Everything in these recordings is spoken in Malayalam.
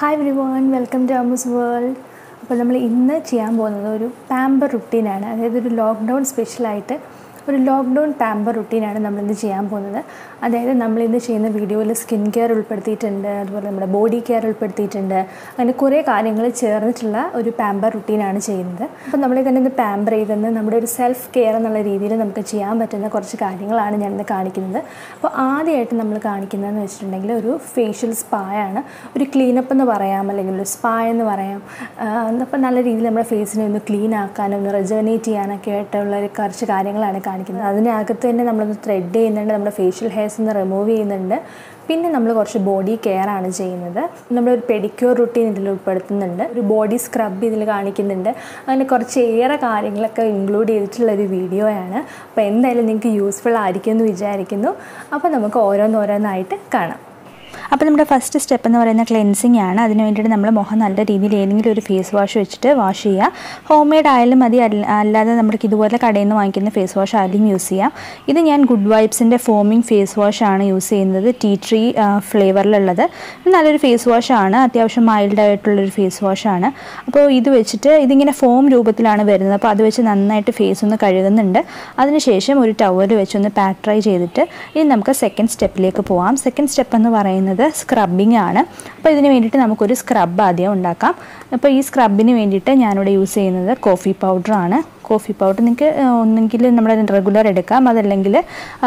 hi everyone welcome to Amu's world അപ്പോൾ നമ്മൾ ഇന്ന് ചെയ്യാൻ പോകുന്നത് ഒരു പാമ്പർ റുട്ടീനാണ് അതായത് ഒരു ലോക്ക്ഡൗൺ സ്പെഷ്യലായിട്ട് ഒരു ലോക്ക്ഡൗൺ പാമ്പർ റുട്ടീനാണ് നമ്മളിന്ന് ചെയ്യാൻ പോകുന്നത് അതായത് നമ്മളിന്ന് ചെയ്യുന്ന വീഡിയോയിൽ സ്കിൻ കെയർ ഉൾപ്പെടുത്തിയിട്ടുണ്ട് അതുപോലെ നമ്മുടെ ബോഡി കെയർ ഉൾപ്പെടുത്തിയിട്ടുണ്ട് അങ്ങനെ കുറേ കാര്യങ്ങൾ ചേർന്നിട്ടുള്ള ഒരു പാമ്പർ റുട്ടീനാണ് ചെയ്യുന്നത് അപ്പോൾ നമ്മളെ തന്നെ ഇന്ന് പാമ്പർ ചെയ്തെന്ന് നമ്മുടെ ഒരു സെൽഫ് കെയർ എന്നുള്ള രീതിയിൽ നമുക്ക് ചെയ്യാൻ പറ്റുന്ന കുറച്ച് കാര്യങ്ങളാണ് ഞാനിന്ന് കാണിക്കുന്നത് അപ്പോൾ ആദ്യമായിട്ട് നമ്മൾ കാണിക്കുന്നതെന്ന് വെച്ചിട്ടുണ്ടെങ്കിൽ ഒരു ഫേഷ്യൽ സ്പായാണ് ഒരു ക്ലീനപ്പ് എന്ന് പറയാം അല്ലെങ്കിൽ ഒരു സ്പാ എന്ന് പറയാം അപ്പോൾ നല്ല രീതിയിൽ നമ്മുടെ ഫേസിനെ ഒന്ന് ക്ലീൻ ആക്കാനും ഒന്ന് റെജനേറ്റ് ചെയ്യാനൊക്കെ ആയിട്ടുള്ള ഒരു കുറച്ച് കാര്യങ്ങളാണ് കാണിക്കുന്നത് അതിനകത്ത് തന്നെ നമ്മളൊന്ന് ത്രെഡ് ചെയ്യുന്നുണ്ട് നമ്മുടെ ഫേഷ്യൽ ഹെയർസ് ഒന്ന് റിമൂവ് ചെയ്യുന്നുണ്ട് പിന്നെ നമ്മൾ കുറച്ച് ബോഡി കെയർ ആണ് ചെയ്യുന്നത് നമ്മളൊരു പെഡിക്യൂർ റുട്ടീൻ ഇതിൽ ഉൾപ്പെടുത്തുന്നുണ്ട് ഒരു ബോഡി സ്ക്രബ് ഇതിൽ കാണിക്കുന്നുണ്ട് അങ്ങനെ കുറച്ച് ഏറെ കാര്യങ്ങളൊക്കെ ഇൻക്ലൂഡ് ചെയ്തിട്ടുള്ള ഒരു വീഡിയോയാണ് അപ്പോൾ എന്തായാലും നിങ്ങൾക്ക് യൂസ്ഫുൾ ആയിരിക്കും എന്ന് വിചാരിക്കുന്നു അപ്പോൾ നമുക്ക് ഓരോന്നോരോന്നായിട്ട് കാണാം അപ്പോൾ നമ്മുടെ ഫസ്റ്റ് സ്റ്റെപ്പ് എന്ന് പറയുന്ന ക്ലെൻസിങ് ആണ് അതിന് വേണ്ടിയിട്ട് നമ്മൾ മുഖം നല്ല രീതിയിൽ ഏതെങ്കിലും ഒരു ഫേസ് വാഷ് വെച്ചിട്ട് വാഷ് ചെയ്യുക ഹോം മെയ്ഡ് ആയാലും മതി അല്ല- അല്ലാതെ നമുക്ക് ഇതുപോലെ കടയിൽ നിന്ന് വാങ്ങിക്കുന്ന ഫേസ് വാഷ് ആയാലും യൂസ് ചെയ്യാം ഇത് ഞാൻ ഗുഡ് വൈബ്സിൻ്റെ ഫോമിങ് ഫേസ് വാഷ് ആണ് യൂസ് ചെയ്യുന്നത് ടീ ട്രീ ഫ്ലേവറിലുള്ളത് നല്ലൊരു ഫേസ് വാഷ് ആണ് അത്യാവശ്യം മൈൽഡ് ആയിട്ടുള്ളൊരു ഫേസ് വാഷ് ആണ് അപ്പോൾ ഇത് വെച്ചിട്ട് ഇതിങ്ങനെ ഫോം രൂപത്തിലാണ് വരുന്നത് അപ്പോൾ അത് വെച്ച് നന്നായിട്ട് ഫേസ് ഒന്ന് കഴുകുന്നുണ്ട് അതിനുശേഷം ഒരു ടവൽ വെച്ചൊന്ന് പാക്ക് ട്രൈ ചെയ്തിട്ട് ഇനി നമുക്ക് സെക്കൻഡ് സ്റ്റെപ്പിലേക്ക് പോവാം സെക്കൻഡ് സ്റ്റെപ്പ് എന്ന് പറയുന്നത് സ്ക്രബിങ് ആണ് അപ്പോൾ ഇതിന് വേണ്ടിയിട്ട് നമുക്കൊരു സ്ക്രബ് ആദ്യം ഉണ്ടാക്കാം അപ്പോൾ ഈ സ്ക്രബിന് വേണ്ടിയിട്ട് ഞാനിവിടെ യൂസ് ചെയ്യുന്നത് കോഫി പൗഡറാണ് കോഫി പൗഡർ നിങ്ങൾക്ക് ഒന്നെങ്കിൽ നമ്മുടെ റെഗുലർ എടുക്കാം അതല്ലെങ്കിൽ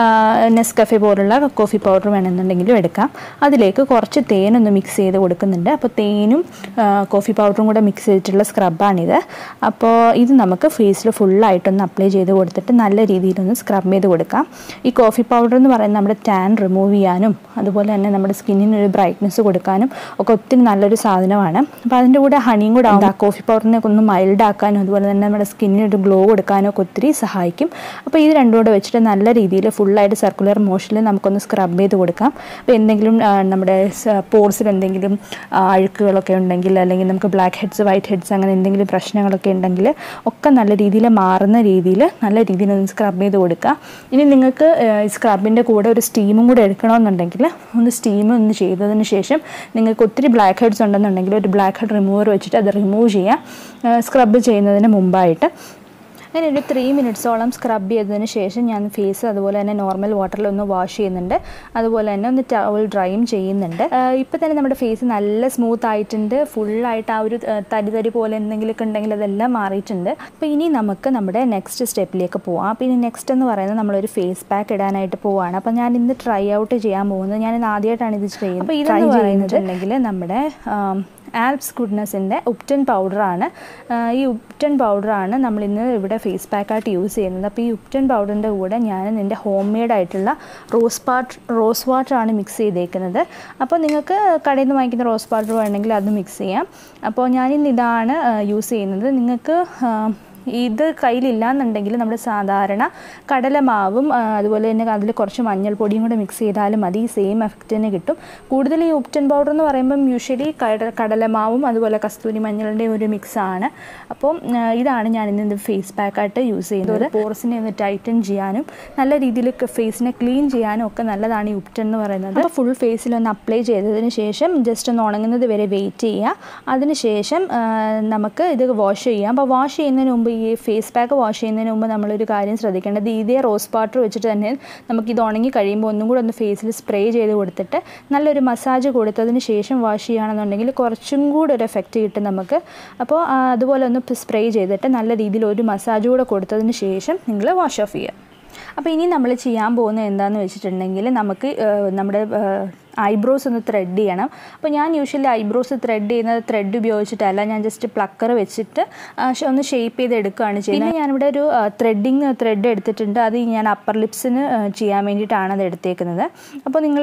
നെസ്കഫെ പോലുള്ള കോഫി പൗഡർ വേണമെന്നുണ്ടെങ്കിലും എടുക്കാം അതിലേക്ക് കുറച്ച് തേനൊന്ന് മിക്സ് ചെയ്ത് കൊടുക്കുന്നുണ്ട് അപ്പോൾ തേനും ആ, കോഫി പൗഡറും കൂടെ മിക്സ് ചെയ്തിട്ടുള്ള സ്ക്രബാണിത് അപ്പോൾ ഇത് നമുക്ക് ഫേസിൽ ഫുള്ളായിട്ടൊന്ന് അപ്ലൈ ചെയ്ത് കൊടുത്തിട്ട് നല്ല രീതിയിലൊന്ന് സ്ക്രബ് ചെയ്ത് കൊടുക്കാം ഈ കോഫി പൗഡർ എന്ന് പറയുന്നത് നമ്മുടെ ടാൻ റിമൂവ് ചെയ്യാനും അതുപോലെ തന്നെ നമ്മുടെ സ്കിന്നിന് ഒരു ബ്രൈറ്റ്നസ് കൊടുക്കാനും ഒക്കെ ഒത്തിരി നല്ലൊരു സാധനമാണ് അപ്പോൾ അതിൻ്റെ കൂടെ ഹണിയും കൂടെ ആകുമ്പോൾ ആ കോഫി പൗഡറിനെ ഒന്ന് മൈൽഡ് ആക്കാനും അതുപോലെ തന്നെ നമ്മുടെ സ്കിന്നിന് ഒരു ഗ്ലോ കൊടുക്കാനും ഒക്കെ ഒത്തിരി സഹായിക്കും അപ്പോൾ ഇത് രണ്ടും കൂടെ വെച്ചിട്ട് നല്ല രീതിയിൽ ഫുള്ളായിട്ട് സർക്കുലർ മോഷനിൽ നമുക്കൊന്ന് സ്ക്രബ് ചെയ്ത് കൊടുക്കാം അപ്പോൾ എന്തെങ്കിലും ആ, നമ്മുടെ പോർസിൽ എന്തെങ്കിലും ആ, അഴുക്കുകളൊക്കെ ഉണ്ടെങ്കിൽ അല്ലെങ്കിൽ നമുക്ക് ബ്ലാക്ക് ഹെഡ്സ് വൈറ്റ് ഹെഡ്സ് അങ്ങനെ എന്തെങ്കിലും പ്രശ്നങ്ങളൊക്കെ ഉണ്ടെങ്കിൽ ഒക്കെ നല്ല രീതിയിൽ മാറുന്ന രീതിയിൽ നല്ല രീതിയിൽ ഒന്ന് സ്ക്രബ് ചെയ്ത് കൊടുക്കുക ഇനി നിങ്ങൾക്ക് ഈ സ്ക്രബിൻ്റെ കൂടെ ഒരു സ്റ്റീമും കൂടെ എടുക്കണമെന്നുണ്ടെങ്കിൽ ഒന്ന് സ്റ്റീം ഒന്ന് ചെയ്തതിന് ശേഷം നിങ്ങൾക്ക് ഒത്തിരി ബ്ലാക്ക് ഹെഡ്സ് ഉണ്ടെന്നുണ്ടെങ്കിൽ ഒരു ബ്ലാക്ക് ഹെഡ് റിമൂവർ വെച്ചിട്ട് അത് റിമൂവ് ചെയ്യാം സ്ക്രബ് ചെയ്യുന്നതിന് മുമ്പായിട്ട് അങ്ങനെ ഒരു ത്രീ മിനിറ്റ്സോളം സ്ക്രബ് ചെയ്തതിന് ശേഷം ഞാൻ ഫേസ് അതുപോലെ തന്നെ നോർമൽ വാട്ടറിൽ ഒന്ന് വാഷ് ചെയ്യുന്നുണ്ട് അതുപോലെ തന്നെ ഒന്ന് ടവൽ ഡ്രൈയും ചെയ്യുന്നുണ്ട് ഇപ്പോൾ തന്നെ നമ്മുടെ ഫേസ് നല്ല സ്മൂത്ത് ആയിട്ടുണ്ട് ഫുള്ളായിട്ട് ആ ഒരു ആ, തരി തരി പോലെ എന്തെങ്കിലുമൊക്കെ ഉണ്ടെങ്കിൽ അതെല്ലാം മാറിയിട്ടുണ്ട് അപ്പോൾ ഇനി നമുക്ക് നമ്മുടെ നെക്സ്റ്റ് സ്റ്റെപ്പിലേക്ക് പോവാം അപ്പോൾ ഇനി നെക്സ്റ്റ് എന്ന് പറയുന്നത് നമ്മളൊരു ഫേസ് പാക്ക് ഇടാനായിട്ട് പോവാണ് അപ്പോൾ ഞാൻ ഇന്ന് ട്രൈ ഔട്ട് ചെയ്യാൻ പോകുന്നത് ഞാൻ ഇന്ന് ആദ്യമായിട്ടാണ് ഇത് ചെയ്യുന്നത് അപ്പോൾ ഇതെന്ന് പറയുന്നുണ്ടെങ്കിൽ നമ്മുടെ ആം, ആൽപ്സ് ഗുഡ്നസിൻ്റെ ഉപ്റ്റൻ പൗഡറാണ് ഈ ഉപ്റ്റൻ പൗഡറാണ് നമ്മളിന്ന് ഇവിടെ ഫേസ് പാക്കായിട്ട് യൂസ് ചെയ്യുന്നത് അപ്പോൾ ഈ ഉപ്റ്റൻ പൗഡറിൻ്റെ കൂടെ ഞാൻ എൻ്റെ ഹോം മെയ്ഡ് ആയിട്ടുള്ള റോസ് പാട്ട് റോസ് വാട്ടറാണ് മിക്സ് ചെയ്തേക്കുന്നത് അപ്പോൾ നിങ്ങൾക്ക് കടയിൽ നിന്ന് വാങ്ങിക്കുന്ന റോസ് വാട്ടർ വേണമെങ്കിൽ അത് മിക്സ് ചെയ്യാം അപ്പോൾ ഞാനിന്ന് ഇതാണ് യൂസ് ചെയ്യുന്നത് നിങ്ങൾക്ക് ആ, ഇത് കയ്യിലില്ലാന്നുണ്ടെങ്കിൽ നമ്മുടെ സാധാരണ കടലമാവും ആ, അതുപോലെ തന്നെ അതിൽ കുറച്ച് മഞ്ഞൾപ്പൊടിയും കൂടെ മിക്സ് ചെയ്താലും മതി ഈ സെയിം എഫക്റ്റ് തന്നെ കിട്ടും കൂടുതൽ ഈ ഉപ്റ്റൻ പൗഡർ എന്ന് പറയുമ്പം യൂഷ്വലി കട കടലമാവും അതുപോലെ കസ്തൂരി മഞ്ഞളുടെ ഒരു മിക്സാണ് അപ്പം ആ, ഇതാണ് ഞാൻ ഇന്ന് ഫേസ് പാക്കായിട്ട് യൂസ് ചെയ്യുന്നത് പോർസിനെ ഒന്ന് ടൈറ്റൻ ചെയ്യാനും നല്ല രീതിയിൽ ഫേസിനെ ക്ലീൻ ചെയ്യാനും ഒക്കെ നല്ലതാണ് ഈ ഉപ്റ്റൻ എന്ന് പറയുന്നത് അപ്പോൾ ഫുൾ ഫേസിൽ ഒന്ന് അപ്ലൈ ചെയ്തതിന് ശേഷം ജസ്റ്റ് ഒന്ന് ഉണങ്ങുന്നത് വരെ വെയിറ്റ് ചെയ്യുക അതിനുശേഷം ആ, നമുക്ക് ഇത് വാഷ് ചെയ്യാം അപ്പോൾ വാഷ് ചെയ്യുന്നതിന് മുമ്പ് ഈ ഫേസ് പാക്ക് വാഷ് ചെയ്യുന്നതിന് മുമ്പ് നമ്മളൊരു കാര്യം ശ്രദ്ധിക്കേണ്ടത് ഇതേ റോസ് വാട്ടർ വെച്ചിട്ട് തന്നെ നമുക്ക് ഇത് ഉണങ്ങി കഴിയുമ്പോൾ ഒന്നും കൂടെ ഒന്ന് ഫേസിൽ സ്പ്രേ ചെയ്ത് കൊടുത്തിട്ട് നല്ലൊരു മസാജ് കൊടുത്തതിന് ശേഷം വാഷ് ചെയ്യുകയാണെന്നുണ്ടെങ്കിൽ കുറച്ചും കൂടെ ഒരു എഫക്റ്റ് കിട്ടും നമുക്ക് അപ്പോൾ ആ, അതുപോലെ ഒന്ന് സ്പ്രേ ചെയ്തിട്ട് നല്ല രീതിയിൽ ഒരു മസാജ് കൂടെ കൊടുത്തതിന് ശേഷം നിങ്ങൾ വാഷ് ഓഫ് ചെയ്യുക അപ്പോൾ ഇനി നമ്മൾ ചെയ്യാൻ പോകുന്നത് എന്താണെന്ന് വെച്ചിട്ടുണ്ടെങ്കിൽ നമുക്ക് ഏഹ്, നമ്മുടെ ഐബ്രോസ് ഒന്ന് ത്രെഡ് ചെയ്യണം അപ്പോൾ ഞാൻ യൂഷ്വലി ഐബ്രോസ് ത്രെഡ് ചെയ്യുന്നത് ത്രെഡ് ഉപയോഗിച്ചിട്ടല്ല ഞാൻ ജസ്റ്റ് പ്ലക്കർ വെച്ചിട്ട് ആ, ഷ- ഒന്ന് ഷേപ്പ് ചെയ്ത് എടുക്കുകയാണ് ചെയ്യുന്നത് പിന്നെ ഞാനിവിടെ ഒരു ത്രെഡിങ് ത്രെഡ് എടുത്തിട്ടുണ്ട് അത് ഞാൻ അപ്പർ ലിപ്സിന് ചെയ്യാൻ വേണ്ടിയിട്ടാണ് അത് എടുത്തേക്കുന്നത് അപ്പോൾ നിങ്ങൾ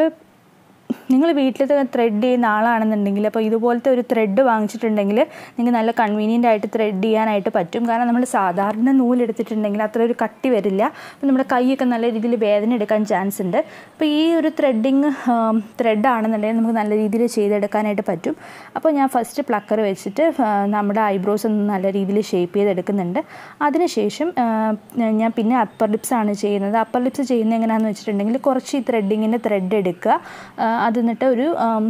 നിങ്ങൾ വീട്ടിൽ ത്രെഡ് ചെയ്യുന്ന ആളാണെന്നുണ്ടെങ്കിൽ അപ്പോൾ ഇതുപോലത്തെ ഒരു ത്രെഡ് വാങ്ങിച്ചിട്ടുണ്ടെങ്കിൽ നിങ്ങൾക്ക് നല്ല കൺവീനിയൻ്റ് ആയിട്ട് ത്രെഡ് ചെയ്യാനായിട്ട് പറ്റും കാരണം നമ്മൾ സാധാരണ നൂലെടുത്തിട്ടുണ്ടെങ്കിൽ അത്ര ഒരു കട്ടി വരില്ല അപ്പോൾ നമ്മുടെ കൈയൊക്കെ നല്ല രീതിയിൽ വേദന എടുക്കാൻ ചാൻസ് ഉണ്ട് അപ്പോൾ ഈ ഒരു ത്രെഡിങ് ത്രെഡ് ആണെന്നുണ്ടെങ്കിൽ നമുക്ക് നല്ല രീതിയിൽ ചെയ്തെടുക്കാനായിട്ട് പറ്റും അപ്പോൾ ഞാൻ ഫസ്റ്റ് പ്ലക്കർ വെച്ചിട്ട് ആ, നമ്മുടെ ഐബ്രോസ് ഒന്ന് നല്ല രീതിയിൽ ഷേപ്പ് ചെയ്തെടുക്കുന്നുണ്ട് അതിനുശേഷം ആ, ഞാൻ പിന്നെ അപ്പർ ലിപ്സ് ആണ് ചെയ്യുന്നത് അപ്പർ ലിപ്സ് ചെയ്യുന്നത് എങ്ങനെയാണെന്ന് വെച്ചിട്ടുണ്ടെങ്കിൽ കുറച്ച് ഈ ത്രെഡിങ്ങിൻ്റെ ത്രെഡ് എടുക്കുക ആ, അത് എന്നിട്ട് ഒരു ആം,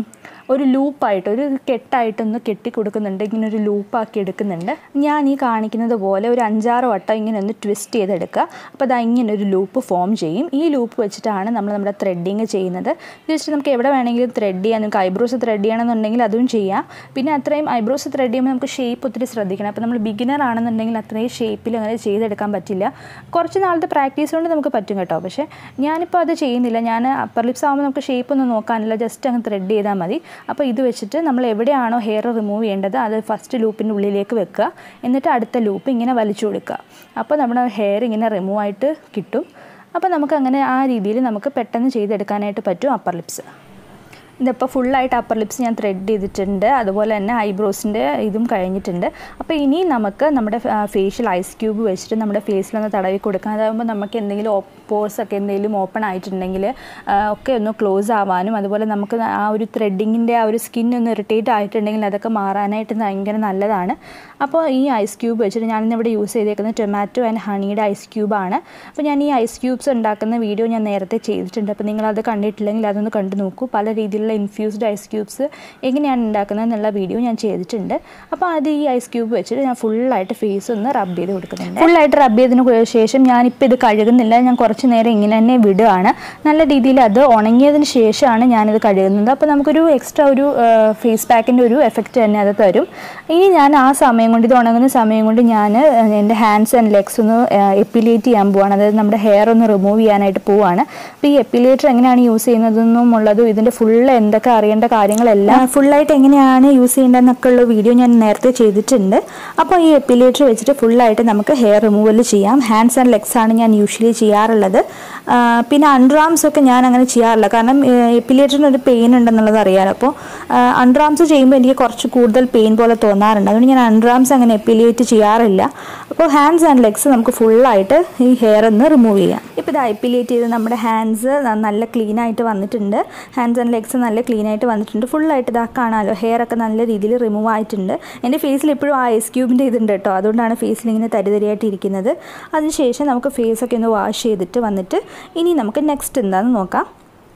ഒരു ലൂപ്പായിട്ട് ഒരു കെട്ടായിട്ടൊന്ന് കെട്ടി കൊടുക്കുന്നുണ്ട് ഇങ്ങനെ ഒരു ലൂപ്പാക്കി എടുക്കുന്നുണ്ട് ഞാൻ ഈ കാണിക്കുന്നത് പോലെ ഒരു അഞ്ചാറ് വട്ടം ഇങ്ങനെ ഒന്ന് ട്വിസ്റ്റ് ചെയ്തെടുക്കുക അപ്പോൾ അതാ ഇങ്ങനെ ഒരു ലൂപ്പ് ഫോം ചെയ്യും ഈ ലൂപ്പ് വെച്ചിട്ടാണ് നമ്മൾ നമ്മുടെ ത്രെഡിങ് ചെയ്യുന്നത് ഇത് വെച്ചിട്ട് നമുക്ക് എവിടെ വേണമെങ്കിലും ത്രെഡ് ചെയ്യാം നിങ്ങൾക്ക് ഐബ്രോസ് ത്രെഡ് ചെയ്യണമെന്നുണ്ടെങ്കിൽ അതും ചെയ്യാം പിന്നെ അത്രയും ഐബ്രോസ് ത്രെഡ് ചെയ്യുമ്പോൾ നമുക്ക് ഷേപ്പ് ഒത്തിരി ശ്രദ്ധിക്കണം അപ്പോൾ നമ്മൾ ബിഗിനർ ആണെന്നുണ്ടെങ്കിൽ അത്രയും ഷേപ്പിൽ അങ്ങനെ ചെയ്തെടുക്കാൻ പറ്റില്ല കുറച്ച് നാളത്തെ പ്രാക്ടീസ് കൊണ്ട് നമുക്ക് പറ്റും കേട്ടോ പക്ഷേ ഞാനിപ്പോൾ അത് ചെയ്യുന്നില്ല ഞാൻ അപ്പർ ലിപ്സ് ആകുമ്പോൾ നമുക്ക് ഷേപ്പ് ഒന്നും നോക്കാനില്ല ജസ്റ്റ് അങ്ങ് ത്രെഡ് ചെയ്താൽ മതി അപ്പോൾ ഇത് വെച്ചിട്ട് നമ്മൾ എവിടെയാണോ ഹെയർ റിമൂവ് ചെയ്യേണ്ടത് അത് ഫസ്റ്റ് ലൂപ്പിൻ്റെ ഉള്ളിലേക്ക് വെക്കുക എന്നിട്ട് അടുത്ത ലൂപ്പ് ഇങ്ങനെ വലിച്ചു കൊടുക്കുക അപ്പോൾ നമ്മുടെ ഹെയർ ഇങ്ങനെ റിമൂവ് ആയിട്ട് കിട്ടും അപ്പോൾ നമുക്ക് അങ്ങനെ ആ രീതിയിൽ നമുക്ക് പെട്ടെന്ന് ചെയ്തെടുക്കാനായിട്ട് പറ്റും അപ്പർ ലിപ്സ് ഇതിപ്പോൾ ഫുള്ളായിട്ട് അപ്പർ ലിപ്സ് ഞാൻ ത്രെഡ് ചെയ്തിട്ടുണ്ട് അതുപോലെ തന്നെ ഐബ്രോസിൻ്റെ ഇതും കഴിഞ്ഞിട്ടുണ്ട് അപ്പോൾ ഇനി നമുക്ക് നമ്മുടെ ഫേഷ്യൽ ഐസ് ക്യൂബ് വെച്ചിട്ട് നമ്മുടെ ഫേസിലൊന്ന് തടവി കൊടുക്കാം അതാകുമ്പോൾ നമുക്ക് എന്തെങ്കിലും പോഴ്സ് ഒക്കെ എന്തെങ്കിലും ഓപ്പൺ ആയിട്ടുണ്ടെങ്കിൽ ഒക്കെ ഒന്ന് ക്ലോസ് ആവാനും അതുപോലെ നമുക്ക് ആ ഒരു ത്രെഡിങ്ങിൻ്റെ ആ ഒരു സ്കിൻ ഒന്ന് ഇറിറ്റേറ്റ് ആയിട്ടുണ്ടെങ്കിൽ അതൊക്കെ മാറാനായിട്ട് ഭയങ്കര നല്ലതാണ് അപ്പോൾ ഈ ഐസ് ക്യൂബ് വെച്ചിട്ട് ഞാനിന്നിവിടെ യൂസ് ചെയ്തേക്കുന്നത് ടൊമാറ്റോ ആൻഡ് ഹണിയുടെ ഐസ് ക്യൂബാണ് അപ്പോൾ ഞാൻ ഈ ഐസ് ക്യൂബ്സ് ഉണ്ടാക്കുന്ന വീഡിയോ ഞാൻ നേരത്തെ ചെയ്തിട്ടുണ്ട് അപ്പോൾ നിങ്ങളത് കണ്ടിട്ടില്ലെങ്കിൽ അതൊന്ന് കണ്ടു നോക്കൂ പല രീതിയിലുള്ള ഇൻഫ്യൂസ്ഡ് ഐസ് ക്യൂബ്സ് എങ്ങനെയാണ് ഉണ്ടാക്കുന്നത് എന്നുള്ള വീഡിയോ ഞാൻ ചെയ്തിട്ടുണ്ട് അപ്പോൾ അത് ഈ ഐസ് ക്യൂബ് വെച്ചിട്ട് ഞാൻ ഫുള്ളായിട്ട് ഫേസ് ഒന്ന് റബ്ബ് ചെയ്ത് കൊടുക്കുന്നുണ്ട് ഫുള്ളായിട്ട് റബ്ബ് ചെയ്തതിന് ശേഷം ഞാനിപ്പോൾ ഇത് കഴുകുന്നില്ല ഞാൻ കുറച്ച് നേരം ഇങ്ങനെ തന്നെ വിടുകയാണ് നല്ല രീതിയിൽ അത് ഉണങ്ങിയതിന് ശേഷമാണ് ഞാനിത് കഴുകുന്നത് അപ്പോൾ നമുക്കൊരു എക്സ്ട്രാ ഒരു ഫേസ് പാക്കിൻ്റെ ഒരു എഫക്റ്റ് തന്നെ അത് തരും ഇനി ഞാൻ ആ സമയം കൊണ്ട് ഇത് ഉണങ്ങുന്ന സമയം കൊണ്ട് ഞാൻ എൻ്റെ ഹാൻഡ്സ് ആൻഡ് ലെഗ്സ് ഒന്ന് എപ്പിലേറ്റ് ചെയ്യാൻ പോവാണ് അതായത് നമ്മുടെ ഹെയർ ഒന്ന് റിമൂവ് ചെയ്യാനായിട്ട് പോവാണ് അപ്പോൾ ഈ എപ്പിലേറ്റർ എങ്ങനെയാണ് യൂസ് ചെയ്യുന്നതെന്നും ഉള്ളതും ഇതിൻ്റെ ഫുൾ എന്തൊക്കെ അറിയേണ്ട കാര്യങ്ങളെല്ലാം ഫുള്ളായിട്ട് എങ്ങനെയാണ് യൂസ് ചെയ്യേണ്ടതെന്നൊക്കെ ഉള്ള വീഡിയോ ഞാൻ നേരത്തെ ചെയ്തിട്ടുണ്ട് അപ്പോൾ ഈ എപ്പിലേറ്റർ വെച്ചിട്ട് ഫുള്ളായിട്ട് നമുക്ക് ഹെയർ റിമൂവൽ ചെയ്യാം ഹാൻഡ്സ് ആൻഡ് ലെഗ്സ് ആണ് ഞാൻ യൂഷ്വലി ചെയ്യാറുള്ളത് പിന്നെ അൺഡ്രാംസ് ഒക്കെ ഞാൻ അങ്ങനെ ചെയ്യാറില്ല കാരണം എപ്പിലേറ്ററിന് ഒരു പെയിൻ ഉണ്ടെന്നുള്ളത് അറിയാമല്ലോ അപ്പോൾ അൺഡ്രാംസ് ചെയ്യുമ്പോൾ എനിക്ക് കുറച്ച് കൂടുതൽ പെയിൻ പോലെ തോന്നാറുണ്ട് അതുകൊണ്ട് ഞാൻ അൺഡ്രാംസ് അങ്ങനെ എപ്പിലേറ്റ് ചെയ്യാറില്ല അപ്പോൾ ഹാൻഡ്സ് ആൻഡ് ലെഗ്സ് നമുക്ക് ഫുള്ളായിട്ട് ഈ ഹെയർ ഒന്ന് റിമൂവ് ചെയ്യാം ഇപ്പോൾ ഇത് എപ്പിലേറ്റ് ചെയ്ത് നമ്മുടെ ഹാൻഡ്സ് നല്ല ക്ലീൻ ആയിട്ട് വന്നിട്ടുണ്ട് ഹാൻഡ്സ് ആൻഡ് ലെഗ്സ് നല്ല ക്ലീൻ ആയിട്ട് വന്നിട്ടുണ്ട് ഫുള്ളായിട്ട് ഇതാ കാണാമല്ലോ ഹെയർ ഒക്കെ നല്ല രീതിയിൽ റിമൂവ് ആയിട്ടുണ്ട് എൻ്റെ ഫേസിൽ ഇപ്പോഴും ആ ഐസ് ക്യൂബിൻ്റെ ഇതുണ്ട് കേട്ടോ അതുകൊണ്ടാണ് ഫേസിൽ ഇങ്ങനെ തരിതരിയായിട്ട് ഇരിക്കുന്നത് അതിനുശേഷം നമുക്ക് ഫേസൊക്കെ ഒന്ന് വാഷ് ചെയ്തിട്ട് വന്നിട്ട് ഇനി നമുക്ക് നെക്സ്റ്റ് എന്താണെന്ന് നോക്കാം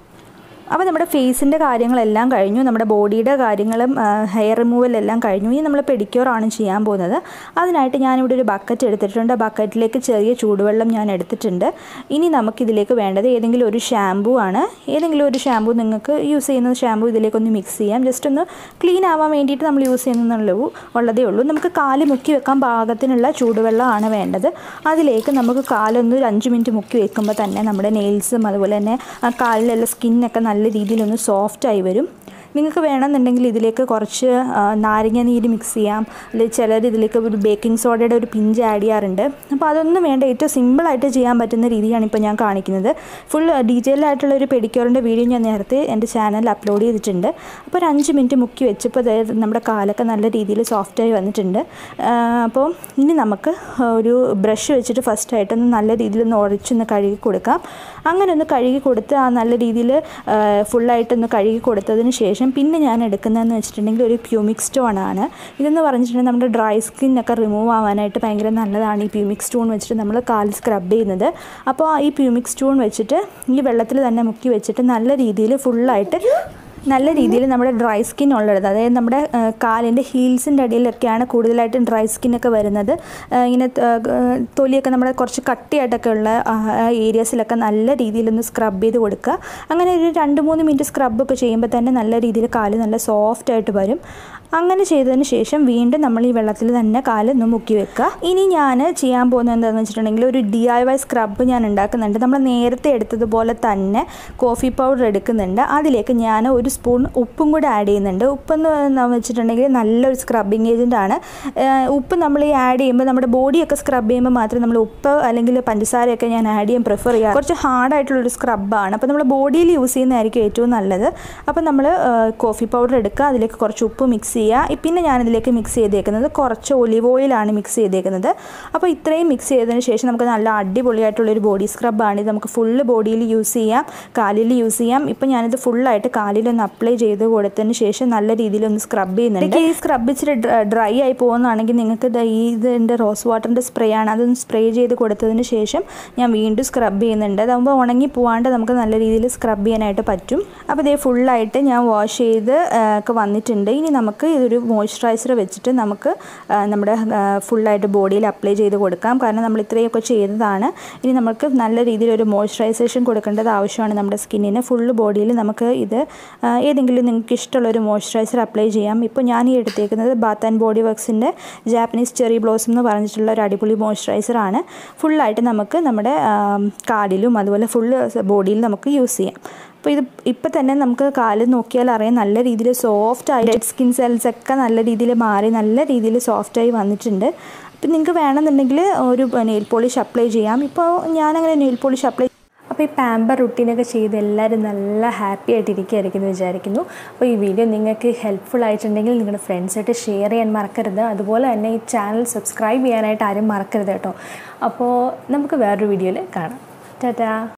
അപ്പോൾ നമ്മുടെ ഫേസിൻ്റെ കാര്യങ്ങളെല്ലാം കഴിഞ്ഞു നമ്മുടെ ബോഡിയുടെ കാര്യങ്ങളും ഹെയർ റിമൂവലെല്ലാം കഴിഞ്ഞു ഇനി നമ്മൾ പെഡിക്യൂറാണ് ചെയ്യാൻ പോകുന്നത് അതിനായിട്ട് ഞാനിവിടെ ഒരു ബക്കറ്റ് എടുത്തിട്ടുണ്ട് ആ ബക്കറ്റിലേക്ക് ചെറിയ ചൂടുവെള്ളം ഞാൻ എടുത്തിട്ടുണ്ട് ഇനി നമുക്കിതിലേക്ക് വേണ്ടത് ഏതെങ്കിലും ഒരു ഷാമ്പൂ ആണ് ഏതെങ്കിലും ഒരു ഷാമ്പൂ നിങ്ങൾക്ക് യൂസ് ചെയ്യുന്ന ഷാമ്പൂ ഇതിലേക്കൊന്ന് മിക്സ് ചെയ്യാം ജസ്റ്റ് ഒന്ന് ക്ലീൻ ആവാൻ വേണ്ടിയിട്ട് നമ്മൾ യൂസ് ചെയ്യുന്നുള്ളൂ ഉള്ളതേ ഉള്ളൂ നമുക്ക് കാല് മുക്കി വെക്കാൻ പാകത്തിനുള്ള ചൂടുവെള്ളമാണ് വേണ്ടത് അതിലേക്ക് നമുക്ക് കാലൊന്ന് ഒരു അഞ്ച് മിനിറ്റ് മുക്കി വെക്കുമ്പോൾ തന്നെ നമ്മുടെ നെയിൽസും അതുപോലെ തന്നെ ആ കാലിലുള്ള സ്കിന്നൊക്കെ നല്ല രീതിയിലൊന്ന് സോഫ്റ്റായി വരും നിങ്ങൾക്ക് വേണമെന്നുണ്ടെങ്കിൽ ഇതിലേക്ക് കുറച്ച് നാരങ്ങ നീര് മിക്സ് ചെയ്യാം അല്ലെങ്കിൽ ചിലർ ഇതിലേക്ക് ഒരു ബേക്കിംഗ് സോഡയുടെ ഒരു പിഞ്ച് ആഡ് ചെയ്യാറുണ്ട് അപ്പോൾ അതൊന്നും വേണ്ട ഏറ്റവും സിമ്പിളായിട്ട് ചെയ്യാൻ പറ്റുന്ന രീതിയാണ് ഇപ്പോൾ ഞാൻ കാണിക്കുന്നത് ഫുൾ ഡീറ്റെയിൽ ആയിട്ടുള്ള ഒരു പെഡിക്യൂറിൻ്റെ വീഡിയോ ഞാൻ നേരത്തെ എൻ്റെ ചാനലിൽ അപ്ലോഡ് ചെയ്തിട്ടുണ്ട് അപ്പോൾ ഒരു അഞ്ച് മിനിറ്റ് മുക്കി വെച്ചപ്പോൾ അതായത് നമ്മുടെ കാലൊക്കെ നല്ല രീതിയിൽ സോഫ്റ്റായി വന്നിട്ടുണ്ട് അപ്പോൾ ഇനി നമുക്ക് ഒരു ബ്രഷ് വെച്ചിട്ട് ഫസ്റ്റായിട്ടൊന്ന് നല്ല രീതിയിൽ ഒന്ന് ഉടച്ചൊന്ന് കഴുകി കൊടുക്കാം അങ്ങനെ ഒന്ന് കഴുകി കൊടുത്ത് ആ നല്ല രീതിയിൽ ഫുള്ളായിട്ടൊന്ന് കഴുകി കൊടുത്തതിന് ശേഷം പിന്നെ ഞാൻ എടുക്കുന്നതെന്ന് വെച്ചിട്ടുണ്ടെങ്കിൽ ഒരു പ്യൂമിക് സ്റ്റോൺ ആണ് ഇതെന്ന് പറഞ്ഞിട്ടുണ്ടെങ്കിൽ നമ്മുടെ ഡ്രൈ സ്കിന്നൊക്കെ റിമൂവ് ആവാനായിട്ട് ഭയങ്കര നല്ലതാണ് ഈ പ്യൂമിക് സ്റ്റോൺ വെച്ചിട്ട് നമ്മൾ കാലിൽ സ്ക്രബ് ചെയ്യുന്നത് അപ്പോൾ ഈ പ്യൂമിക് സ്റ്റോൺ വെച്ചിട്ട് ഈ വെള്ളത്തിൽ തന്നെ മുക്കി വെച്ചിട്ട് നല്ല രീതിയിൽ ഫുള്ളായിട്ട് നല്ല രീതിയിൽ നമ്മുടെ ഡ്രൈ സ്കിൻ ഉള്ളത് അതായത് നമ്മുടെ കാലിൻ്റെ ഹീൽസിൻ്റെ അടിയിലൊക്കെയാണ് കൂടുതലായിട്ടും ഡ്രൈ സ്കിന്നൊക്കെ വരുന്നത് ഇങ്ങനെ തൊലിയൊക്കെ നമ്മുടെ കുറച്ച് കട്ടിയായിട്ടൊക്കെ ഉള്ള ഏരിയാസിലൊക്കെ നല്ല രീതിയിലൊന്ന് സ്ക്രബ് ചെയ്ത് കൊടുക്കുക അങ്ങനെ ഒരു രണ്ട് മൂന്ന് മിനിറ്റ് സ്ക്രബൊക്കെ ചെയ്യുമ്പോൾ തന്നെ നല്ല രീതിയിൽ കാല് നല്ല സോഫ്റ്റ് ആയിട്ട് വരും അങ്ങനെ ചെയ്തതിന് ശേഷം വീണ്ടും നമ്മൾ ഈ വെള്ളത്തിൽ തന്നെ കാലൊന്ന് മുക്കി വെക്കുക ഇനി ഞാൻ ചെയ്യാൻ പോകുന്നത് എന്താണെന്ന് വെച്ചിട്ടുണ്ടെങ്കിൽ ഒരു ഡി ഐ വൈ സ്ക്രബ് ഞാൻ ഉണ്ടാക്കുന്നുണ്ട് നമ്മൾ നേരത്തെ എടുത്തതുപോലെ തന്നെ കോഫി പൗഡർ എടുക്കുന്നുണ്ട് അതിലേക്ക് ഞാൻ ഒരു സ്പൂൺ ഉപ്പും കൂടെ ആഡ് ചെയ്യുന്നുണ്ട് ഉപ്പെന്ന് വെച്ചിട്ടുണ്ടെങ്കിൽ നല്ലൊരു സ്ക്രബിങ് ഏജൻ്റ് ആണ് ഉപ്പ് നമ്മൾ ഈ ആഡ് ചെയ്യുമ്പോൾ നമ്മുടെ ബോഡിയൊക്കെ സ്ക്രബ് ചെയ്യുമ്പോൾ മാത്രമേ നമ്മൾ ഉപ്പ് അല്ലെങ്കിൽ പഞ്ചസാരയൊക്കെ ഞാൻ ആഡ് ചെയ്യാൻ പ്രിഫർ ചെയ്യാം കുറച്ച് ഹാർഡായിട്ടുള്ളൊരു സ്ക്രബാണ് അപ്പോൾ നമ്മൾ ബോഡിയിൽ യൂസ് ചെയ്യുന്നതായിരിക്കും ഏറ്റവും നല്ലത് അപ്പോൾ നമ്മൾ കോഫി പൗഡർ എടുക്കുക അതിലേക്ക് കുറച്ച് ഉപ്പ് മിക്സ് ചെയ്യുക പിന്നെ ഞാനിതിലേക്ക് മിക്സ് ചെയ്തേക്കുന്നത് കുറച്ച് ഒലിവ് ഓയിലാണ് മിക്സ് ചെയ്തേക്കുന്നത് അപ്പോൾ ഇത്രയും മിക്സ് ചെയ്തതിന് ശേഷം നമുക്ക് നല്ല അടിപൊളിയായിട്ടുള്ളൊരു ബോഡി സ്ക്രബാണ് ഇത് നമുക്ക് ഫുള്ള് ബോഡിയിൽ യൂസ് ചെയ്യാം കാലിൽ യൂസ് ചെയ്യാം ഇപ്പം ഞാനിത് ഫുള്ളായിട്ട് കാലിലൊന്ന് അപ്ലൈ ചെയ്ത് കൊടുത്തതിന് ശേഷം നല്ല രീതിയിൽ ഒന്ന് സ്ക്രബ് ചെയ്യുന്നുണ്ട് ഈ സ്ക്രബ് ഇച്ചിരി ഡ്രൈ ആയി പോകുന്നതാണെങ്കിൽ നിങ്ങൾക്ക് ദാ ഈ ഇതിൻ്റെ റോസ് വാട്ടറിൻ്റെ സ്പ്രേ ആണ് അതൊന്ന് സ്പ്രേ ചെയ്ത് കൊടുത്തതിന് ശേഷം ഞാൻ വീണ്ടും സ്ക്രബ് ചെയ്യുന്നുണ്ട് അതാകുമ്പോൾ ഉണങ്ങി പോവാണ്ട് നമുക്ക് നല്ല രീതിയിൽ സ്ക്രബ് ചെയ്യാനായിട്ട് പറ്റും അപ്പോൾ ഇതേ ഫുള്ളായിട്ട് ഞാൻ വാഷ് ചെയ്ത് ആ, ഒക്കെ വന്നിട്ടുണ്ട് ഇനി നമുക്ക് ഇതൊരു മോയ്സ്ചറൈസർ വെച്ചിട്ട് നമുക്ക് ആ, നമ്മുടെ ഫുള്ളായിട്ട് ബോഡിയിൽ അപ്ലൈ ചെയ്ത് കൊടുക്കാം കാരണം നമ്മൾ ഇത്രയൊക്കെ ചെയ്തതാണ് ഇനി നമുക്ക് നല്ല രീതിയിൽ ഒരു മോയ്സ്ചറൈസേഷൻ കൊടുക്കേണ്ടത് ആവശ്യമാണ് നമ്മുടെ സ്കിന്നിന് ഫുള്ള് ബോഡിയിൽ നമുക്ക് ഇത് ആ, ഏതെങ്കിലും നിങ്ങൾക്ക് ഇഷ്ടമുള്ള ഒരു മോയ്സ്ചറൈസർ അപ്ലൈ ചെയ്യാം ഇപ്പോൾ ഞാൻ ഈ എടുത്തേക്കുന്നത് ബാത്ത് ആൻഡ് ബോഡി വർക്സിൻ്റെ ജാപ്പനീസ് ചെറി ബ്ലോസം എന്ന് പറഞ്ഞിട്ടുള്ള ഒരു അടിപൊളി മോയ്സ്ചറൈസർ ആണ് ഫുള്ളായിട്ട് നമുക്ക് നമ്മുടെ ആം, കാലിലും അതുപോലെ ഫുള്ള് ബോഡിയിൽ നമുക്ക് യൂസ് ചെയ്യാം അപ്പോൾ ഇത് ഇപ്പം തന്നെ നമുക്ക് കാല് നോക്കിയാൽ അറിയാം നല്ല രീതിയിൽ സോഫ്റ്റ് ആയി ഡെഡ് സ്കിൻ സെൽസ് ഒക്കെ നല്ല രീതിയിൽ മാറി നല്ല രീതിയിൽ സോഫ്റ്റായി വന്നിട്ടുണ്ട് അപ്പം നിങ്ങൾക്ക് വേണമെന്നുണ്ടെങ്കിൽ ഒരു നെയിൽ പോളിഷ് അപ്ലൈ ചെയ്യാം ഇപ്പോൾ ഞാനങ്ങനെ നെയിൽ പോളിഷ് അപ്ലൈ അപ്പോൾ ഈ പാമ്പർ റുട്ടീനൊക്കെ ചെയ്ത് എല്ലാവരും നല്ല ഹാപ്പി ആയിട്ടിരിക്കുകയായിരിക്കും എന്ന് വിചാരിക്കുന്നു അപ്പോൾ ഈ വീഡിയോ നിങ്ങൾക്ക് ഹെൽപ്ഫുൾ ആയിട്ടുണ്ടെങ്കിൽ നിങ്ങളുടെ ഫ്രണ്ട്സായിട്ട് ഷെയർ ചെയ്യാൻ മറക്കരുത് അതുപോലെ തന്നെ ഈ ചാനൽ സബ്സ്ക്രൈബ് ചെയ്യാനായിട്ട് ആരും മറക്കരുത് കേട്ടോ അപ്പോൾ നമുക്ക് വേറൊരു വീഡിയോയിൽ കാണാം ടാറ്റാ